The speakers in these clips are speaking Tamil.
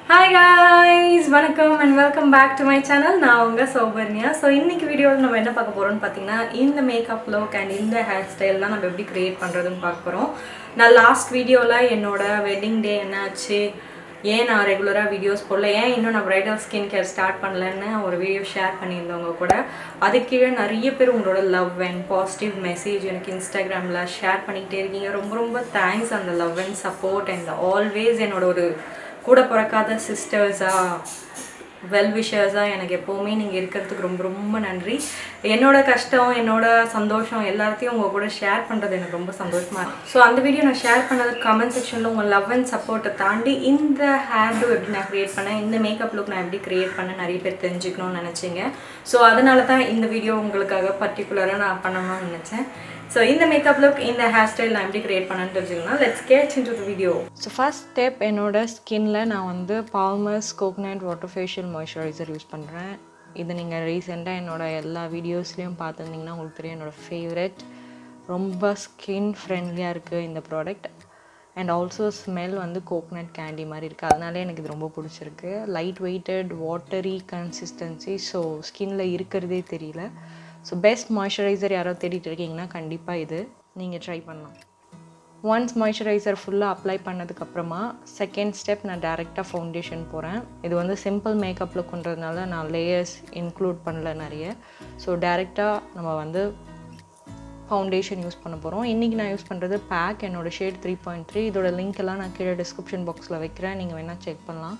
ஹாய் காய்ஸ் வணக்கம் and welcome back to my channel நான் உங்கள் சௌபர்ணியா ஸோ இன்னைக்கு வீடியோவில் நம்ம என்ன பார்க்க போகிறோம்னு பார்த்தீங்கன்னா இந்த மேக்கப் லுக் அண்ட் இந்த ஹேர் ஸ்டைல்லாம் நம்ம எப்படி க்ரியேட் பண்ணுறதுன்னு பார்க்க போகிறோம் நான் லாஸ்ட் வீடியோவில் என்னோட வெட்டிங் டே என்னாச்சு ஏன் நான் ரெகுலராக வீடியோஸ் போடல ஏன் இன்னும் நான் பிரைடல் ஸ்கின் கேர் ஸ்டார்ட் பண்ணலன்னு ஒரு வீடியோ ஷேர் பண்ணியிருந்தவங்க கூட அதுக்கு கீழே நிறைய பேர் உங்களோட லவ் அண்ட் பாசிட்டிவ் மெசேஜ் எனக்கு இன்ஸ்டாகிராமில் ஷேர் பண்ணிக்கிட்டே இருக்கீங்க ரொம்ப ரொம்ப தேங்க்ஸ் அந்த love and support and always என்னோட ஒரு கூட பிறக்காத சிஸ்டர்ஸாக வெல் விஷர்ஸாக எனக்கு எப்போவுமே நீங்கள் இருக்கிறதுக்கு ரொம்ப ரொம்ப நன்றி என்னோட கஷ்டம் என்னோட சந்தோஷம் எல்லாத்தையும் உங்கள் கூட ஷேர் பண்ணுறது எனக்கு ரொம்ப சந்தோஷமாக இருக்கு ஸோ அந்த வீடியோ நான் ஷேர் பண்ணது கமெண்ட் செக்ஷனில் உங்கள் லவ் அண்ட் சப்போர்ட்டை தாண்டி இந்த ஹேர் டூ எப்படி நான் க்ரியேட் பண்ணேன் இந்த மேக்கப் லுக் நான் எப்படி க்ரியேட் பண்ணேன் நிறைய பேர் தெரிஞ்சுக்கணும்னு நினச்சிங்க ஸோ அதனால தான் இந்த வீடியோ உங்களுக்காக பர்டிகுலராக நான் பண்ணணும்னு நினச்சேன் ஸோ இந்த மேக்கப் லுக் இந்த ஹேர் ஸ்டைல் நான் எப்படி க்ரியேட் பண்ணேன்னு தெரிஞ்சுக்கணும் let's catch in to the video so first step என்னோட ஸ்கின்ல நான் வந்து Palmer's coconut water facial moisturiser use பண்ணுறேன் இது நீங்கள் ரீசெண்டாக என்னோட எல்லா வீடியோஸ்லேயும் பார்த்துருந்தீங்கன்னா உங்களுக்கு தெரியும் என்னோட ஃபேவரட் ரொம்ப ஸ்கின் ஃப்ரெண்ட்லியாக இருக்குது இந்த ப்ராடக்ட் அண்ட் ஆல்சோ ஸ்மெல் வந்து கோகனட் கேண்டி மாதிரி இருக்குது அதனால எனக்கு இது ரொம்ப பிடிச்சிருக்கு light weighted watery consistency so ஸ்கின்ல இருக்கிறதே தெரியல ஸோ பெஸ்ட் மாய்ஸ்சரைசர் யாரோ தேடிட்டு இருக்கீங்கன்னா கண்டிப்பாக இது நீங்கள் ட்ரை பண்ணலாம் ஒன்ஸ் மாய்ஸ்சரைசர் ஃபுல்லாக அப்ளை பண்ணதுக்கப்புறமா செகண்ட் ஸ்டெப் நான் டேரெக்டாக ஃபவுண்டேஷன் போகிறேன் இது வந்து சிம்பிள் மேக்கப் லுக்குன்றதுனால நான் லேயர்ஸ் இன்க்ளூட் பண்ணல நிறைய ஸோ டேரெக்டாக நம்ம வந்து ஃபவுண்டேஷன் யூஸ் பண்ண போகிறோம் இன்றைக்கி நான் யூஸ் பண்ணுறது பேக் என்னோடய ஷேட் த்ரீ பாயிண்ட் த்ரீ இதோட லிங்க் எல்லாம் நான் கீழே டிஸ்கிரிப்ஷன் பாக்ஸில் வைக்கிறேன் நீங்கள் வேணால் செக் பண்ணலாம்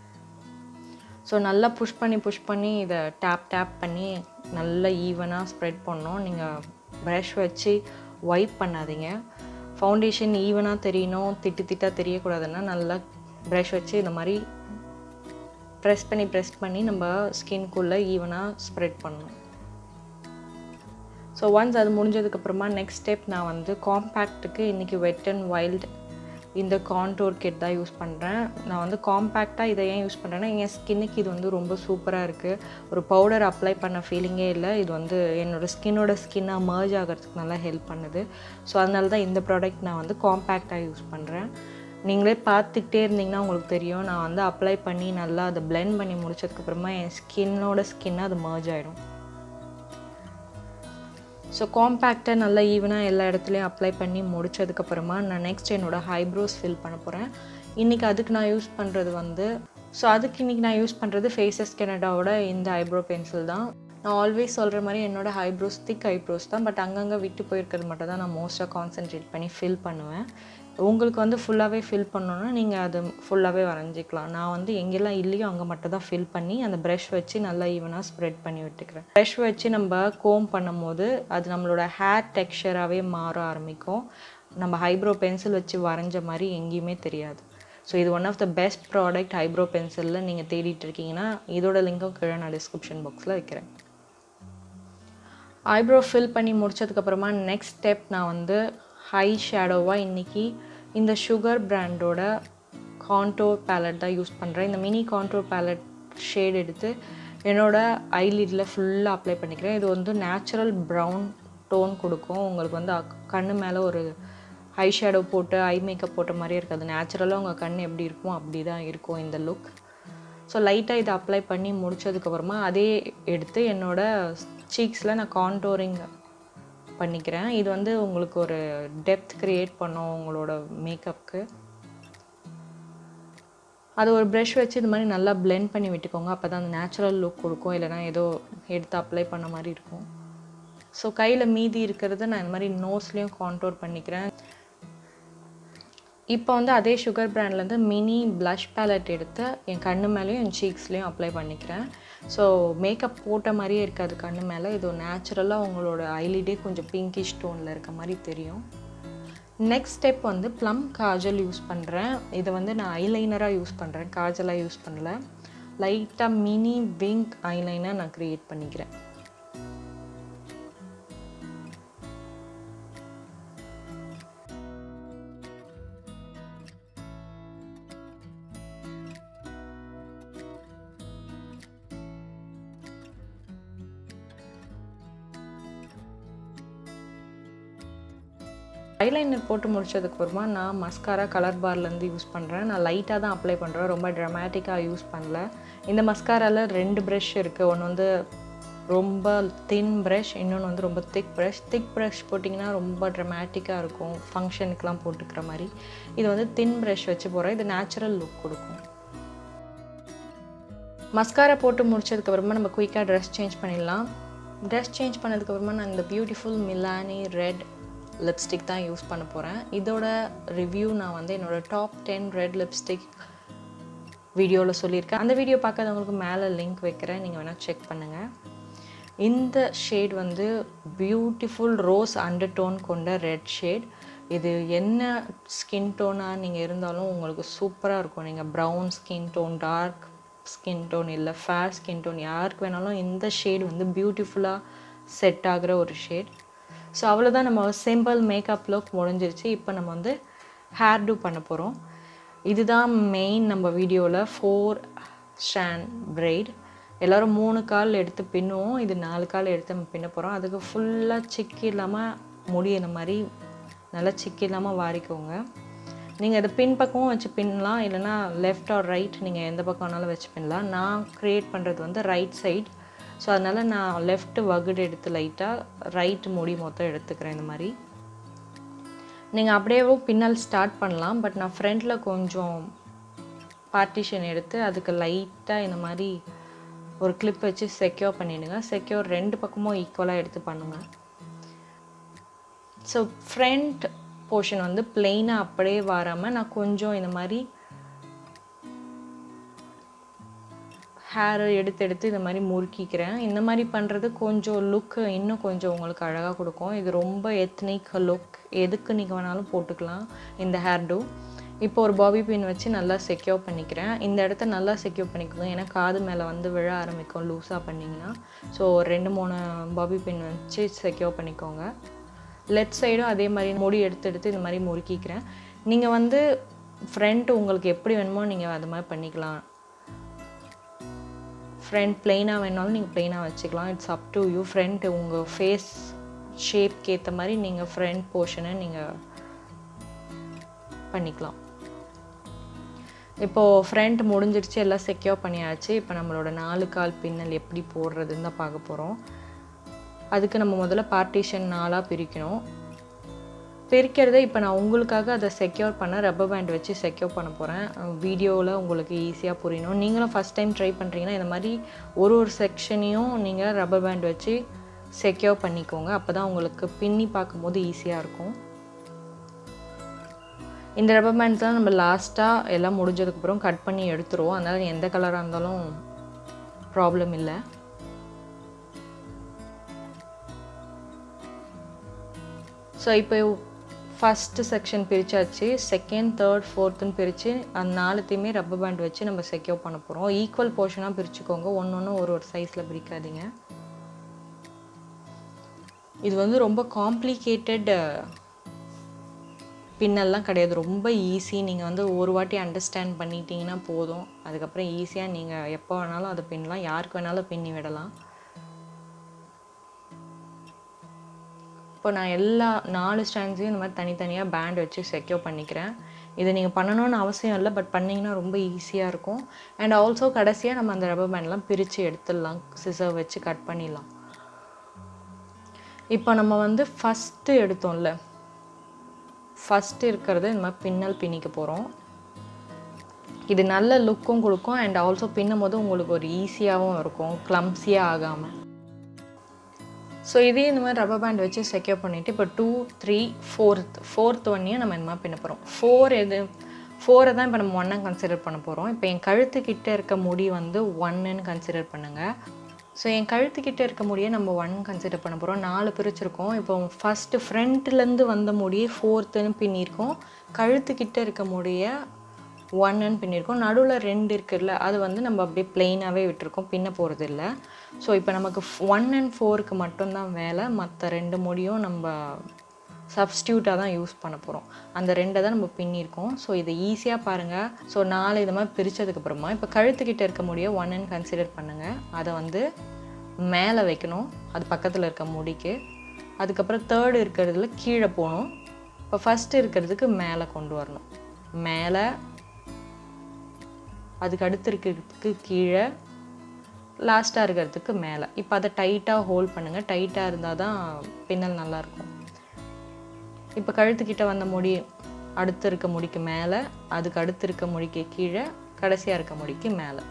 ஸோ நல்லா புஷ் பண்ணி புஷ் பண்ணி இதை டேப் டேப் பண்ணி நல்லா ஈவனாக ஸ்ப்ரெட் பண்ணோம் நீங்கள் ப்ரஷ் வச்சு ஒய்ப் பண்ணாதீங்க ஃபவுண்டேஷன் ஈவனாக தெரியணும் திட்டு திட்டாக தெரியக்கூடாதுன்னா நல்லா ப்ரஷ் வச்சு இந்த மாதிரி ப்ரெஸ் பண்ணி ப்ரெஸ் பண்ணி நம்ம ஸ்கின்குள்ளே ஈவனாக ஸ்ப்ரெட் பண்ணணும் ஸோ ஒன்ஸ் அது முடிஞ்சதுக்கப்புறமா நெக்ஸ்ட் ஸ்டெப் நான் வந்து காம்பேக்ட்டுக்கு இன்றைக்கி வெட் அண்ட் வைல்டு இந்த கான்டோர் கிட் தான் யூஸ் பண்ணுறேன் நான் வந்து காம்பேக்டாக இதை ஏன் யூஸ் பண்ணுறேன்னா என் ஸ்கின்னுக்கு இது வந்து ரொம்ப சூப்பராக இருக்குது ஒரு பவுடர் அப்ளை பண்ண ஃபீலிங்கே இல்லை இது வந்து என்னோடய ஸ்கின்னோட ஸ்கின்னாக மர்ஜ் ஆகிறதுக்கு நல்லா ஹெல்ப் பண்ணுது ஸோ அதனால தான் இந்த ப்ராடக்ட் நான் வந்து காம்பேக்டாக யூஸ் பண்ணுறேன் நீங்களே பார்த்துக்கிட்டே இருந்தீங்கன்னா உங்களுக்கு தெரியும் நான் வந்து அப்ளை பண்ணி நல்லா அதை பிளெண்ட் பண்ணி முடிச்சதுக்கப்புறமா என் ஸ்கின்னோட ஸ்கின்னாக அது மர்ஜ் ஆகிடும் ஸோ காம்பேக்டை நல்லா ஈவனாக எல்லா இடத்துலையும் அப்ளை பண்ணி முடிச்சதுக்கப்புறமா நான் நெக்ஸ்ட் என்னோடய ஹைப்ரோஸ் ஃபில் பண்ண போகிறேன் இன்றைக்கி அதுக்கு நான் யூஸ் பண்ணுறது வந்து ஸோ அதுக்கு இன்றைக்கி நான் யூஸ் பண்ணுறது ஃபேஸஸ் கெனடாவோட இந்த ஐப்ரோ பென்சில் தான் நான் ஆல்வேஸ் சொல்கிற மாதிரி என்னோடய ஐப்ரோஸ் திக் ஐப்ரோஸ் தான் பட் அங்கங்கே விட்டு போயிருக்கிறது மட்டும் தான் நான் மோஸ்ட்டாக கான்சென்ட்ரேட் பண்ணி ஃபில் பண்ணுவேன் உங்களுக்கு வந்து ஃபுல்லாகவே ஃபில் பண்ணணுன்னா நீங்கள் அது ஃபுல்லாகவே வரைஞ்சிக்கலாம் நான் வந்து எங்கெல்லாம் இல்லையோ அங்கே மட்டும் தான் ஃபில் பண்ணி அந்த ப்ரஷ் வச்சு நல்லா ஈவனாக ஸ்ப்ரெட் பண்ணி விட்டுக்கிறேன் ப்ரஷ் வச்சு நம்ம கோம் பண்ணும்போது அது நம்மளோட ஹேர் டெக்ஸ்சராகவே மாற ஆரம்பிக்கும் நம்ம ஹைப்ரோ பென்சில் வச்சு வரைஞ்ச மாதிரி எங்கேயுமே தெரியாது ஸோ இது one of the best product eyebrow பென்சிலில் நீங்கள் தேடிட்டு இருக்கீங்கன்னா இதோட லிங்க்கும் கீழே நான் டிஸ்கிரிப்ஷன் பாக்ஸில் வைக்கிறேன் ஐப்ரோ ஃபில் பண்ணி முடிச்சதுக்கப்புறமா நெக்ஸ்ட் ஸ்டெப் நான் வந்து ஹை ஷேடோவாக இன்றைக்கி இந்த சுகர் பிராண்டோட கான்டோர் பேலட் தான் யூஸ் பண்ணுறேன் இந்த மினி கான்டோர் பேலட் ஷேட் எடுத்து என்னோடய ஐலிடில் ஃபுல்லாக அப்ளை பண்ணிக்கிறேன் இது வந்து நேச்சுரல் ப்ரௌன் டோன் கொடுக்கும் உங்களுக்கு வந்து கண்ணு மேலே ஒரு ஐ ஷேடோ போட்டு ஐ மேக்கப் போட்ட மாதிரியே இருக்காது நேச்சுரலாக உங்கள் கண் எப்படி இருக்கும் அப்படி தான் இருக்கும் இந்த லுக் ஸோ லைட்டாக இதை அப்ளை பண்ணி முடிச்சதுக்கப்புறமா அதே எடுத்து என்னோடய சீக்ஸில் நான் கான்டோரிங் பண்ணிக்கிறேன் இது வந்து உங்களுக்கு ஒரு டெப்த் க்ரியேட் பண்ணும் உங்களோட மேக்கப்புக்கு அது ஒரு ப்ரஷ் வச்சு இது மாதிரி நல்லா பிளெண்ட் பண்ணி விட்டுக்கோங்க அப்போ தான் அந்த நேச்சுரல் லுக் கொடுக்கும் இல்லைனா ஏதோ எடுத்து அப்ளை பண்ண மாதிரி இருக்கும் ஸோ கையில் மீதி இருக்கிறத நான் இந்த மாதிரி நோஸ்லேயும் கான்டோர் பண்ணிக்கிறேன் இப்போ வந்து அதே சுகர் பிராண்ட்லேருந்து மினி ப்ளஷ் பேலட் எடுத்து என் கண்ணு மேலேயும் என் சீக்ஸ்லேயும் அப்ளை பண்ணிக்கிறேன் ஸோ மேக்கப் போட்ட மாதிரியே இருக்காது கண்ணு மேலே இது நேச்சுரலாக உங்களோட ஐலிடே கொஞ்சம் பிங்கிஷ் டோனில் இருக்க மாதிரி தெரியும் நெக்ஸ்ட் ஸ்டெப் வந்து ப்ளம் காஜல் யூஸ் பண்ணுறேன் இதை வந்து நான் ஐலைனராக யூஸ் பண்ணுறேன் காஜலாக யூஸ் பண்ணல லைட்டாக மினி விங்க் ஐலைனர் நான் க்ரியேட் பண்ணிக்கிறேன் ஐலைனர் போட்டு முடிச்சதுக்கு அப்புறமா நான் மஸ்காரா கலர் பார்லேருந்து யூஸ் பண்ணுறேன் நான் லைட்டாக தான் அப்ளை பண்ணுறேன் ரொம்ப ட்ரமேட்டிக்காக யூஸ் பண்ணல இந்த மஸ்காராவில் ரெண்டு ப்ரஷ் இருக்குது ஒன்று வந்து ரொம்ப தின் ப்ரஷ் இன்னொன்று வந்து ரொம்ப திக் ப்ரஷ் திக் ப்ரஷ் போட்டிங்கன்னா ரொம்ப ட்ரமேட்டிக்காக இருக்கும் ஃபங்க்ஷனுக்குலாம் போட்டுக்கிற மாதிரி இது வந்து தின் ப்ரஷ் வச்சு போகிறேன் இது நேச்சுரல் லுக் கொடுக்கும் மஸ்காரா போட்டு முடிச்சதுக்கப்புறமா நம்ம குயிக்காக ட்ரெஸ் சேஞ்ச் பண்ணிடலாம் ட்ரெஸ் சேஞ்ச் பண்ணதுக்கப்புறமா நான் இந்த பியூட்டிஃபுல் மிலானி ரெட் லிப்ஸ்டிக் தான் யூஸ் பண்ண போகிறேன் இதோட ரிவ்யூ நான் வந்து என்னோடய டாப் டென் ரெட் லிப்ஸ்டிக் வீடியோவில் சொல்லியிருக்கேன் அந்த வீடியோ பார்க்காதவங்களுக்கு மேலே லிங்க் வைக்கிறேன் நீங்கள் வேணால் செக் பண்ணுங்கள் இந்த ஷேட் வந்து பியூட்டிஃபுல் ரோஸ் அண்டர் டோன் கொண்ட ரெட் ஷேட் இது என்ன ஸ்கின் டோனாக நீங்கள் இருந்தாலும் உங்களுக்கு சூப்பராக இருக்கும் நீங்கள் brown skin tone dark skin tone இல்லை ஃபேர் ஸ்கின் டோன் யாருக்கு வேணாலும் இந்த ஷேட் வந்து பியூட்டிஃபுல்லாக செட் ஆகிற ஒரு ஷேட் ஸோ அவ்வளோதான் நம்ம சிம்பிள் மேக்கப் லுக் முடிஞ்சிருச்சு இப்போ நம்ம வந்து ஹேர் டூ பண்ண போகிறோம் இதுதான் மெயின் நம்ம வீடியோவில் ஃபோர் ஸ்டாண்ட் பிரைட் எல்லோரும் மூணு கால் எடுத்து பின்னுவோம் இது நாலு கால் எடுத்து நம்ம பின்ன போகிறோம் அதுக்கு ஃபுல்லாக சிக்கி இல்லாமல் முடி இந்த மாதிரி நல்லா சிக்கி இல்லாமல் வாரிக்கோங்க நீங்கள் அதை பின் பக்கமும் வச்சு பின்னலாம் இல்லைனா லெஃப்ட் ஆர் ரைட் நீங்கள் எந்த பக்கம் வேணாலும் வச்சு பின்னலாம் நான் க்ரியேட் பண்ணுறது வந்து ரைட் சைட் ஸோ அதனால் நான் லெஃப்ட் வகுடு எடுத்து லைட்டாக ரைட் முடி மொத்தம் எடுத்துக்கிறேன் இந்த மாதிரி நீங்கள் அப்படியே பின்னல் ஸ்டார்ட் பண்ணலாம் பட் நான் ஃப்ரண்ட்டில் கொஞ்சம் பார்ட்டிஷன் எடுத்து அதுக்கு லைட்டாக இந்த மாதிரி ஒரு கிளிப் வச்சு செக்யூர் பண்ணிவிடுங்க செக்யூர் ரெண்டு பக்கமும் ஈக்குவலாக எடுத்து பண்ணுங்கள் ஸோ ஃப்ரண்ட் போர்ஷன் வந்து பிளெயினாக அப்படியே வராமல் நான் கொஞ்சம் இந்த மாதிரி ஹேரை எடுத்து எடுத்து இந்த மாதிரி முறுக்கிக்கிறேன் இந்த மாதிரி பண்ணுறது கொஞ்சம் லுக்கு இன்னும் கொஞ்சம் உங்களுக்கு அழகாக கொடுக்கும் இது ரொம்ப எத்னிக் லுக் எதுக்கு நீங்கள் வேணாலும் போட்டுக்கலாம் இந்த ஹேர் டூ இப்போ ஒரு பாபி பின் வச்சு நல்லா செக்யூர் பண்ணிக்கிறேன் இந்த இடத்த நல்லா செக்யூர் பண்ணிக்கோங்க ஏன்னா காது மேலே வந்து விழ ஆரம்பிக்கும் லூஸாக பண்ணிங்கன்னா ஸோ ரெண்டு மூணு பாபி பின் வச்சு செக்யூர் பண்ணிக்கோங்க லெஃப்ட் சைடும் அதே மாதிரி முடி எடுத்து எடுத்து இந்த மாதிரி முறுக்கிக்கிறேன் நீங்கள் வந்து ஃப்ரண்ட் உங்களுக்கு எப்படி வேணுமோ நீங்கள் அது மாதிரி பண்ணிக்கலாம் ஃப்ரண்ட் பிளெயினாக வேணாலும் நீங்கள் பிளெயினாக வச்சுக்கலாம் it's up to you friend உங்கள் ஃபேஸ் ஷேப்க்கு ஏற்ற மாதிரி நீங்கள் ஃப்ரண்ட் போர்ஷனை நீங்கள் பண்ணிக்கலாம் இப்போது ஃப்ரண்ட் முடிஞ்சிருச்சு எல்லாம் செக்யூர் பண்ணியாச்சு இப்போ நம்மளோட நாலு கால் பின்னல் எப்படி போடுறதுன்னு தான் பார்க்க போகிறோம் அதுக்கு நம்ம முதல்ல பார்ட்டிஷன் நாளாக பிரிக்கணும் பிரிக்கிறத இப்போ நான் உங்களுக்காக அதை செக்யூர் பண்ண ரப்பர் பேண்ட் வச்சு செக்யூர் பண்ண போகிறேன் வீடியோவில் உங்களுக்கு ஈஸியாக புரியணும் நீங்களும் ஃபஸ்ட் டைம் ட்ரை பண்ணுறீங்கன்னா இந்த மாதிரி ஒரு ஒரு செக்ஷனையும் நீங்கள் ரப்பர் பேண்ட் வச்சு செக்யூர் பண்ணிக்கோங்க அப்போ தான் உங்களுக்கு பின்னி பார்க்கும்போது ஈஸியாக இருக்கும் இந்த ரப்பர் பேண்ட்ஸ் தான் நம்ம லாஸ்ட்டாக எல்லாம் முடிஞ்சதுக்கப்புறம் கட் பண்ணி எடுத்துருவோம் அதனால் எந்த கலராக இருந்தாலும் ப்ராப்ளம் இல்லை ஸோ இப்போ ஃபஸ்ட்டு செக்ஷன் பிரித்தாச்சு செகண்ட் தேர்ட் ஃபோர்த்துன்னு பிரித்து அந்த நாலுத்தையுமே ரப்பர் பேண்ட் வச்சு நம்ம செக்யூர் பண்ண போகிறோம் ஈக்குவல் போர்ஷனாக பிரிச்சுக்கோங்க ஒன்று ஒன்று ஒரு ஒரு சைஸில் பிரிக்காதீங்க இது வந்து ரொம்ப காம்ப்ளிகேட்டட் பின்னல்லாம் கிடையாது ரொம்ப ஈஸி நீங்கள் வந்து ஒரு வாட்டி அண்டர்ஸ்டாண்ட் பண்ணிட்டீங்கன்னா போதும் அதுக்கப்புறம் ஈஸியாக நீங்கள் எப்போ வேணாலும் அதை பின்னலாம் யாருக்கு வேணாலும் பின்னி விடலாம் இப்போ நான் எல்லா நாலு ஸ்டாண்ட்ஸையும் இந்த மாதிரி தனித்தனியாக பேண்ட் வச்சு செக்யூர் பண்ணிக்கிறேன் இதை நீங்கள் பண்ணணும்னு அவசியம் இல்லை பட் பண்ணிங்கன்னா ரொம்ப ஈஸியாக இருக்கும் அண்ட் ஆல்சோ கடைசியாக நம்ம அந்த ரப்பர் பேண்ட்லாம் பிரித்து எடுத்துடலாம் சிசர் வச்சு கட் பண்ணிடலாம் இப்போ நம்ம வந்து ஃபஸ்ட்டு எடுத்தோம்ல ஃபஸ்ட்டு இருக்கிறது இந்த மாதிரி பின்னல் பின்னிக்க போகிறோம் இது நல்ல லுக்கும் கொடுக்கும் அண்ட் ஆல்சோ பின்னும் போது உங்களுக்கு ஒரு ஈஸியாகவும் இருக்கும் க்ளம்ஸியாக ஆகாமல் ஸோ இதே இந்த மாதிரி ரப்பர் பேண்ட் வச்சு செக்யூர் பண்ணிவிட்டு இப்போ டூ த்ரீ ஃபோர்த் ஃபோர்த் ஒன்னையும் நம்ம இந்த மாதிரி பின்ன போகிறோம் ஃபோர் எது ஃபோரை தான் இப்போ நம்ம ஒன்னாக கன்சிடர் பண்ண போகிறோம் இப்போ என் கழுத்துக்கிட்ட இருக்க முடி வந்து ஒன்னுன்னு கன்சிடர் பண்ணுங்கள் ஸோ என் கழுத்துக்கிட்ட இருக்க முடியை நம்ம ஒன் கன்சிடர் பண்ண போகிறோம் நாலு பிரிச்சிருக்கோம் இப்போ ஃபஸ்ட்டு ஃப்ரண்ட்லேருந்து வந்த முடியை ஃபோர்த்துன்னு பின்னியிருக்கோம் கழுத்துக்கிட்ட இருக்க முடியை ஒன்னுன்னு பின்னிருக்கோம் நடுவில் ரெண்டு இருக்குல்ல அது வந்து நம்ம அப்படியே பிளெயினாகவே விட்டுருக்கோம் பின்ன போகிறது இல்லை ஸோ இப்போ நமக்கு ஒன் அண்ட் ஃபோருக்கு மட்டும்தான் வேலை மற்ற ரெண்டு முடியும் நம்ம சப்ஸ்டியூட்டாக தான் யூஸ் பண்ண போகிறோம் அந்த ரெண்டை தான் நம்ம பின்னிருக்கோம் ஸோ இதை ஈஸியாக பாருங்கள் ஸோ நாலு இது மாதிரி பிரித்ததுக்கப்புறமா இப்போ கழுத்துக்கிட்ட இருக்க முடிய ஒன் அண்ட் கன்சிடர் பண்ணுங்கள் அதை வந்து மேலே வைக்கணும் அது பக்கத்தில் இருக்க முடிக்கு அதுக்கப்புறம் தேர்டு இருக்கிறதுல கீழே போகணும் இப்போ ஃபஸ்ட்டு இருக்கிறதுக்கு மேலே கொண்டு வரணும் மேலே அதுக்கு அடுத்து இருக்கிறதுக்கு கீழே லாஸ்ட்டாக இருக்கிறதுக்கு மேலே இப்போ அதை டைட்டாக ஹோல்ட் பண்ணுங்கள் டைட்டாக இருந்தால் தான் பின்னல் நல்லாயிருக்கும் இப்போ கழுத்துக்கிட்ட வந்த முடி அடுத்து இருக்க முடிக்கு மேலே அதுக்கு அடுத்து இருக்க முடிக்கு கீழே கடைசியாக இருக்க முடிக்கு மேலே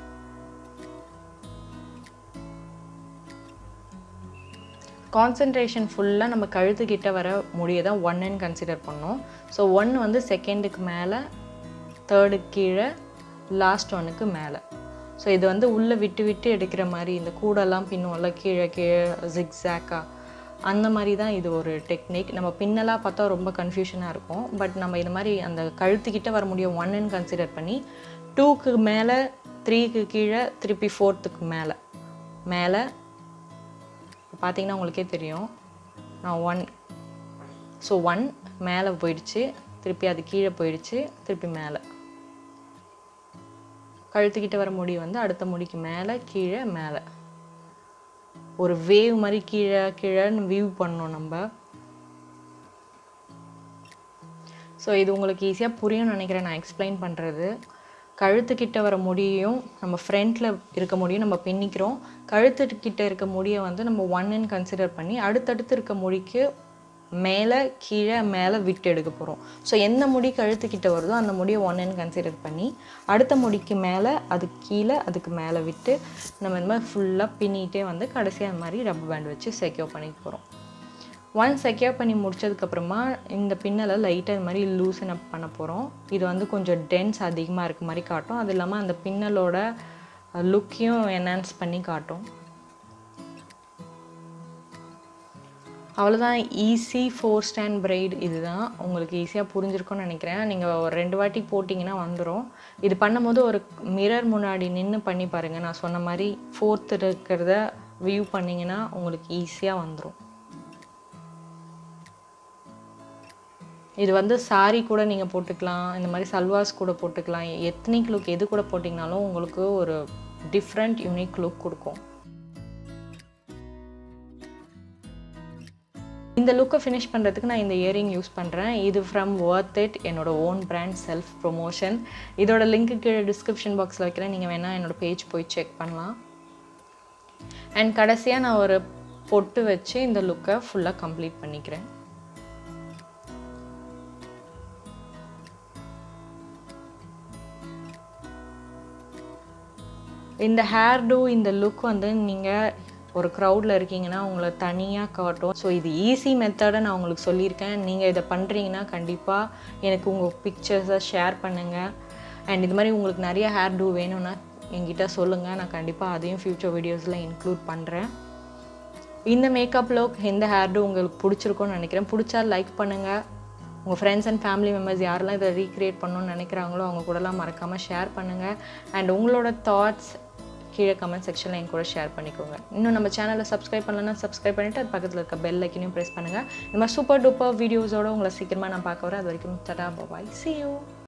கான்சன்ட்ரேஷன் ஃபுல்லாக நம்ம கழுத்துக்கிட்ட வர முடியை தான் ஒன்னுன்னு கன்சிடர் பண்ணோம் ஸோ ஒன் வந்து செகண்டுக்கு மேலே தேர்டுக்கு கீழே லாஸ்ட் ஒன்னுக்கு மேலே ஸோ இது வந்து உள்ளே விட்டு விட்டு எடுக்கிற மாதிரி இந்த கூடெல்லாம் பின்னும்ல கீழே கீழே ஜிக்ஸாக்கா அந்த மாதிரி தான் இது ஒரு டெக்னிக் நம்ம பின்னலாக பார்த்தா ரொம்ப கன்ஃபியூஷனாக இருக்கும் பட் நம்ம இது மாதிரி அந்த கழுத்துக்கிட்ட வர முடியும் ஒன்னுன்னு கன்சிடர் பண்ணி டூக்கு மேலே த்ரீக்கு கீழே திருப்பி ஃபோர்த்துக்கு மேலே மேலே பார்த்தீங்கன்னா உங்களுக்கே தெரியும் நான் ஒன் ஸோ ஒன் மேலே போயிடுச்சு திருப்பி அது கீழே போயிடுச்சு திருப்பி மேலே கழுத்துக்கிட்ட வர முடி வந்து அடுத்த முடிக்கு மேலே கீழே மேலே ஒரு வேவ் மாதிரி கீழே கீழேன்னு வியூ பண்ணோம் நம்ம ஸோ இது உங்களுக்கு ஈஸியாக புரியும்னு நினைக்கிறேன் நான் எக்ஸ்பிளைன் பண்ணுறது கழுத்துக்கிட்ட வர முடியையும் நம்ம ஃப்ரண்ட்டில் இருக்க முடியும் நம்ம பின்னிக்கிறோம் கழுத்துக்கிட்ட இருக்க முடியை வந்து நம்ம ஒன்னுன்னு கன்சிடர் பண்ணி அடுத்தடுத்து இருக்க முடிக்கு மேலே கீழே மேலே விட்டு எடுக்க போகிறோம் ஸோ எந்த முடி கழுத்துக்கிட்ட வருதோ அந்த முடியை ஒன்றுன்னு கன்சிடர் பண்ணி அடுத்த முடிக்கு மேலே அதுக்கு கீழே அதுக்கு மேலே விட்டு நம்ம இந்த மாதிரி ஃபுல்லாக பின்னிட்டே வந்து கடைசியாக அந்த மாதிரி ரப்பர் பேண்ட் வச்சு செக்யூர் பண்ணிக்க போகிறோம் ஒன் செக்யூர் பண்ணி முடிச்சதுக்கப்புறமா இந்த பின்னலை லைட்டாக இது மாதிரி லூசன் அப் பண்ண போகிறோம் இது வந்து கொஞ்சம் டென்ஸ் அதிகமாக இருக்க மாதிரி காட்டும் அது இல்லாமல் அந்த பின்னலோட லுக்கையும் என்ஹான்ஸ் பண்ணி காட்டும் அவ்வளோதான் ஈஸி ஃபோர் ஸ்டாண்ட் பிரைட் இதுதான் உங்களுக்கு ஈஸியாக புரிஞ்சிருக்கும்னு நினைக்கிறேன் நீங்கள் ஒரு ரெண்டு வாட்டி போட்டிங்கன்னா வந்துடும் இது பண்ணும்போது ஒரு மிரர் முன்னாடி நின்று பண்ணி பாருங்கள் நான் சொன்ன மாதிரி ஃபோர்த் இருக்கிறத வியூ பண்ணிங்கன்னா உங்களுக்கு ஈஸியாக வந்துடும் இது வந்து சாரி கூட நீங்கள் போட்டுக்கலாம் இந்த மாதிரி சல்வாஸ் கூட போட்டுக்கலாம் எத்னிக் லுக் எது கூட போட்டிங்கனாலும் உங்களுக்கு ஒரு டிஃப்ரெண்ட் யூனிக் லுக் கொடுக்கும் இந்த லுக்கை ஃபினிஷ் பண்ணுறதுக்கு நான் இந்த இயரிங் யூஸ் பண்ணுறேன் இது ஃப்ரம் ஒர்த் இட் என்னோட ஓன் பிராண்ட் செல்ஃப் ப்ரொமோஷன் இதோட லிங்க்கு கீழே டிஸ்கிரிப்ஷன் பாக்ஸில் வைக்கிறேன் நீங்கள் வேணால் என்னோட பேஜ் போய் செக் பண்ணலாம் அண்ட் கடைசியாக நான் ஒரு பொட்டு வச்சு இந்த லுக்கை ஃபுல்லாக கம்ப்ளீட் பண்ணிக்கிறேன் இந்த ஹேர் டூ இந்த லுக் வந்து நீங்கள் ஒரு க்ரௌடில் இருக்கீங்கன்னா உங்களை தனியாக காட்டும் ஸோ இது ஈஸி மெத்தடை நான் உங்களுக்கு சொல்லியிருக்கேன் நீங்கள் இதை பண்ணுறீங்கன்னா கண்டிப்பாக எனக்கு உங்கள் பிக்சர்ஸை ஷேர் பண்ணுங்கள் அண்ட் இது மாதிரி உங்களுக்கு நிறைய ஹேர் டூ வேணும்னா என்கிட்ட சொல்லுங்கள் நான் கண்டிப்பாக அதையும் ஃப்யூச்சர் வீடியோஸில் இன்க்ளூட் பண்ணுறேன் இந்த மேக்கப் லுக் இந்த ஹேர் டூ உங்களுக்கு பிடிச்சிருக்கும்னு நினைக்கிறேன் பிடிச்சா லைக் பண்ணுங்கள் உங்கள் ஃப்ரெண்ட்ஸ் அண்ட் ஃபேமிலி மெம்பர்ஸ் யாரெல்லாம் இதை ரீக்ரியேட் பண்ணணும்னு நினைக்கிறாங்களோ அவங்க கூடலாம் மறக்காமல் ஷேர் பண்ணுங்கள் அண்ட் உங்களோட தாட்ஸ் கீழே கமெண்ட் செக்ஷனில் என் கூட ஷேர் பண்ணிக்கோங்க இன்னும் நம்ம சேனலை சப்ஸ்கிரைப் பண்ணலன்னா சப்ஸ்கிரைப் பண்ணிவிட்டு அது பக்கத்தில் இருக்க பெல் ஐக்கனையும் ப்ரெஸ் பண்ணுங்கள் இந்த மாதிரி சூப்பர் டூப்பர் வீடியோஸோட உங்களை சீக்கிரமாக நான் பார்க்க வரேன் அது வரைக்கும் தடா பாய் see you